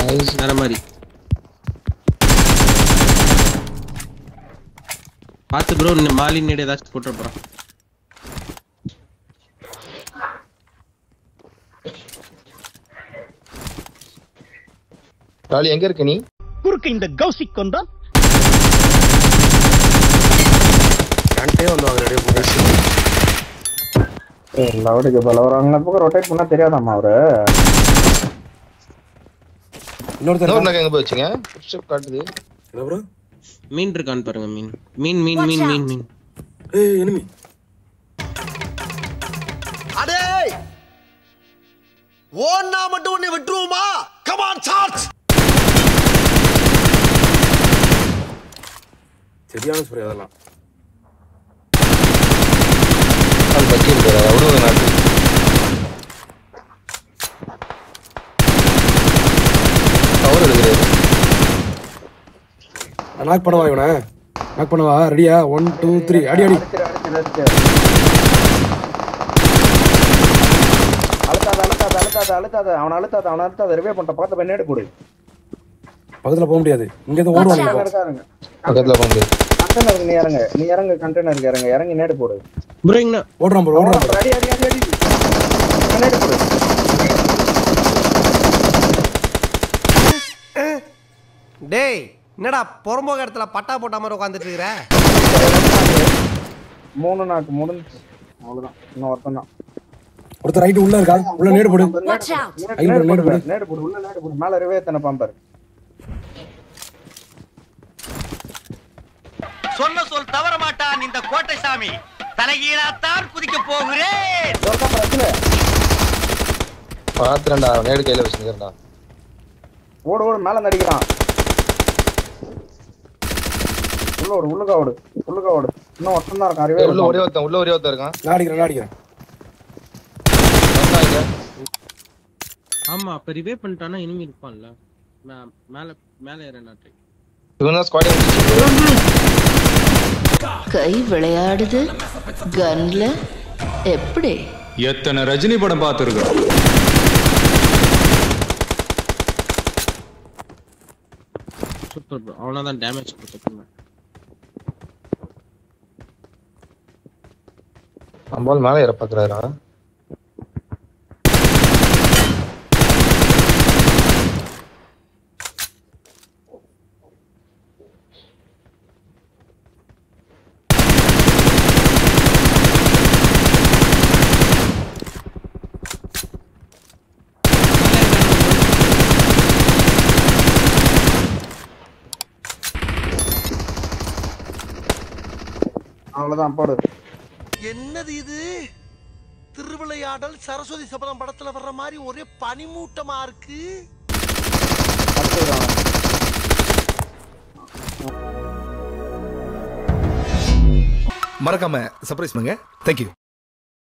Nice. வேற மாதிரி பார்த்து ப்ரோ மாலி நேடு ஏதாச்சும் போட்டு போறான் ராலி எங்க இருக்க நீ குறுக்கு இந்த கௌசிக் கொண்டா கண்டே வந்து ரெடி லவுடுக்கு போல ஒரு அங்க பக்கம் ரொட்டேட் பண்ணா தெரியாதாம்மா அவரு இன்னொருத்தர் இன்னொரு நகை எங்க போய் வச்சுங்க Footstep காட்டுது என்ன ப்ரோ மீன் இருக்கான்னு பாருங்க மீன் மீன் மீன் மீன் மீன் மீன் ஏய் எனிமி அடே ஓன்னா மட்டும் உன்னை விட்டுருவோமா கமான் சார்ஜ் சரியான ஸ்ப்ரே அதெல்லாம் அது பக்கி இருக்காரு அவரும் நாட்டு கவர் எடுக்கிறாரு நாக் பண்ணவா இவனை நாக் பண்ணவா ரெடியா ஒன் டூ த்ரீ அடி அடி அழுத்தாத அழுத்தாத அழுத்தாத அழுத்தாத அவன் அழுத்தாத அவன் அழுத்தாத ரிவே பண்ணிட்ட பார்த்து பெண்ணேடு கொடு பக்கத்துல போக முடியாது இங்க இருந்து ஓடுவாங்க இப்போ இருக்காருங்க பக்கத்துல போக முடியாது கண்டெய்னருக்கு நீ இறங்க நீ இறங்க கண்டெய்னருக்கு இறங்க இறங்கி நேடு போடு ப்ரோ இங்க ஓடுறான் ப்ரோ ஓடுறான் bro. அடி அடி அடி அடி நேடு போடு டேய் என்னடா புறம்போக இடத்துல பட்டா போட்ட மாதிரி உட்காந்துட்டு இருக்கிற மூணு நாக்கு முடிஞ்சு அவ்வளவுதான் இன்னும் ஒருத்தன் தான் ஒருத்தர் ரைட் உள்ள இருக்கா உள்ள நேடு போடு Watch out! ஐயோ, நேடு நேடு போடு போடு. நேடு போடு உள்ள நேடு போடு மேல ரிவே தானே பாம்பாரு சொன்ன சொல் தவற மாட்டான் இந்த கோட்டை சாமி தலைகீழாத்தான் குதிக்க போகிறேன் ஒருத்தன் பிரச்சனை பாத்துறேன்டா நேடு கையில வச்சுக்கிறேன்டா ஓடு ஓடு மேல நடிக்கிறான் உள்ள ஓடு உள்ளுக்கா ஓடு உள்ளுக்கா ஓடு இன்னும் ஒருத்தன் தான் இருக்கான் ரிவே உள்ள ஒரே ஒருத்தன் உள்ள ஒரே ஒருத்தன் இருக்கான் நான் அடிக்கிறேன் நான் அடிக்கிறேன் வந்தா இங்க. ஆமா அப்ப ரிவே பண்ணிட்டானா இனிமே இருப்பான்ல மே- மேல மேல ஏற நாட்டு இவன் தான் ஸ்குவாட் கை விளையாடுது கன்ல எப்படி எத்தனை ரஜினி படம் பார்த்துருக்கோம் சூப்பர் ப்ரோ அவனா தான் டேமேஜ் கொடுத்துருக்கேன் அம்பால் மேல ஏற பாக்குறாரா அவ்வளவுதான் போடு என்னது இது திருவிளையாடல் சரஸ்வதி சபதம் படத்துல வர்ற மாதிரி ஒரே பனிமூட்டமா இருக்கு அடுத்து மறக்காம சர்ப்ரைஸ் பண்ணுங்க தேங்க்யூ